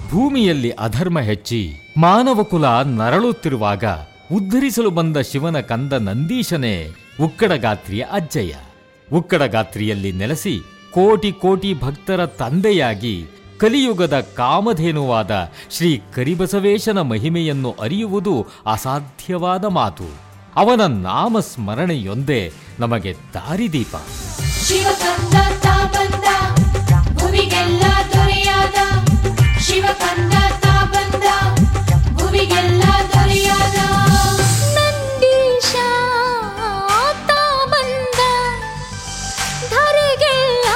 ಭೂಮಿಯಲ್ಲಿ ಅಧರ್ಮ ಹೆಚ್ಚಿ ಮಾನವ ಕುಲ ನರಳುತ್ತಿರುವಾಗ ಉದ್ಧರಿಸಲು ಬಂದ ಶಿವನ ಕಂದ ನಂದೀಶನೇ ಉಕ್ಕಡಗಾತ್ರಿಯ ಅಜ್ಜಯ್ಯ ಉಕ್ಕಡಗಾತ್ರಿಯಲ್ಲಿ ನೆಲೆಸಿ ಕೋಟಿ ಕೋಟಿ ಭಕ್ತರ ತಂದೆಯಾಗಿ ಕಲಿಯುಗದ ಕಾಮಧೇನುವಾದ ಶ್ರೀ ಕರಿಬಸವೇಶನ ಮಹಿಮೆಯನ್ನು ಅರಿಯುವುದು ಅಸಾಧ್ಯವಾದ ಮಾತು ಅವನ ನಾಮಸ್ಮರಣೆಯೊಂದೇ ನಮಗೆ ದಾರಿದೀಪ ಶಿವಕಂದ ತಾ ಬಂದ ಭುವಿಗೆಲ್ಲ ದೊರೆಯಾದ ಶಿವಕಂದ ತಾ ಬಂದ ಭುವಿಗೆಲ್ಲ ದೊರೆಯಾದ ನಂದೀಶ ತಾ ಬಂದ ಧರೆಗೆಲ್ಲ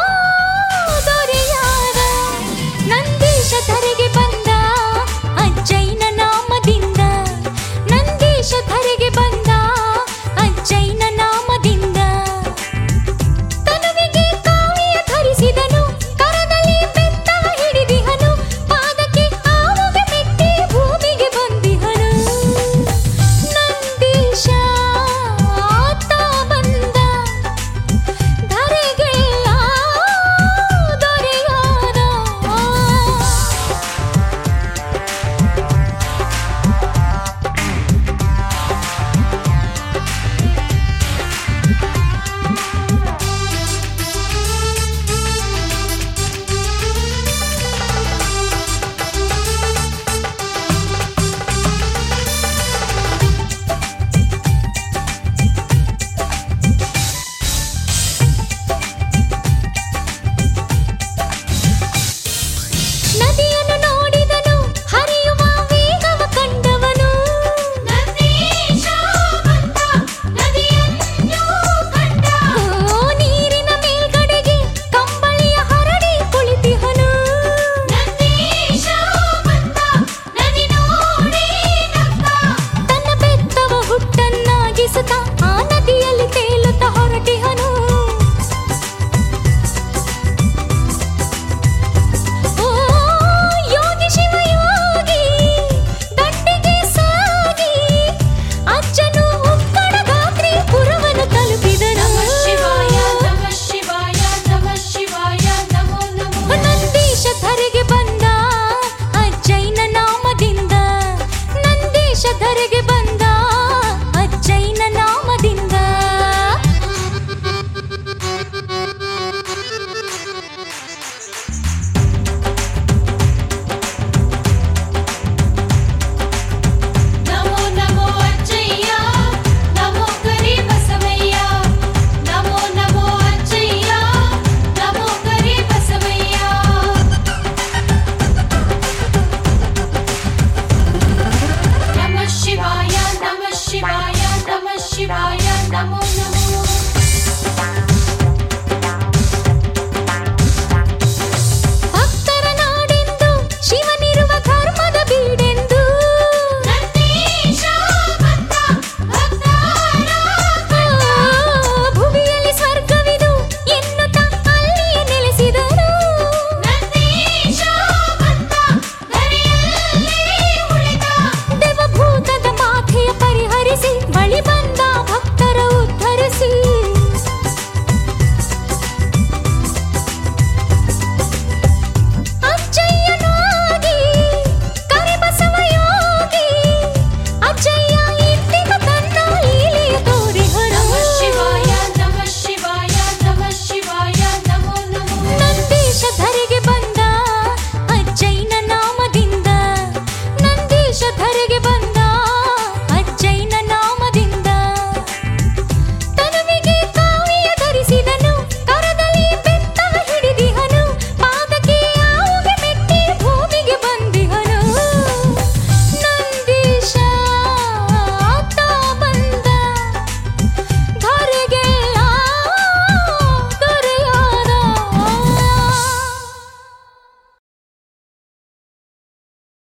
ದೊರೆಯಾದ ನಂದೀಶ ಧರೆಗೆ ಬಂದ ಅಜ್ಜೈನ ನಾಮದಿಂದ ನಂದೀಶ ಧರೆಗೆ ಬಂದ ಅಜ್ಜೈನ ನಾಮದಿಂದ ತನುವಿಗೆ ಕಾವಿಯ ಧರಿಸಿದನು ಕರದಲ್ಲಿ ಬೆತ್ತ ಹಿಡಿದಿಹನು ಪಾದಕ್ಕೆ ಆವುಗೆ ಮೆಟ್ಟಿ ಭೂಮಿಗೆ ಬಂದಿಹನು ನಂದೀಶ ತಾ ಬಂದ ಧರೆಗೆಲ್ಲ ದೊರೆಯಾದ ನದಿ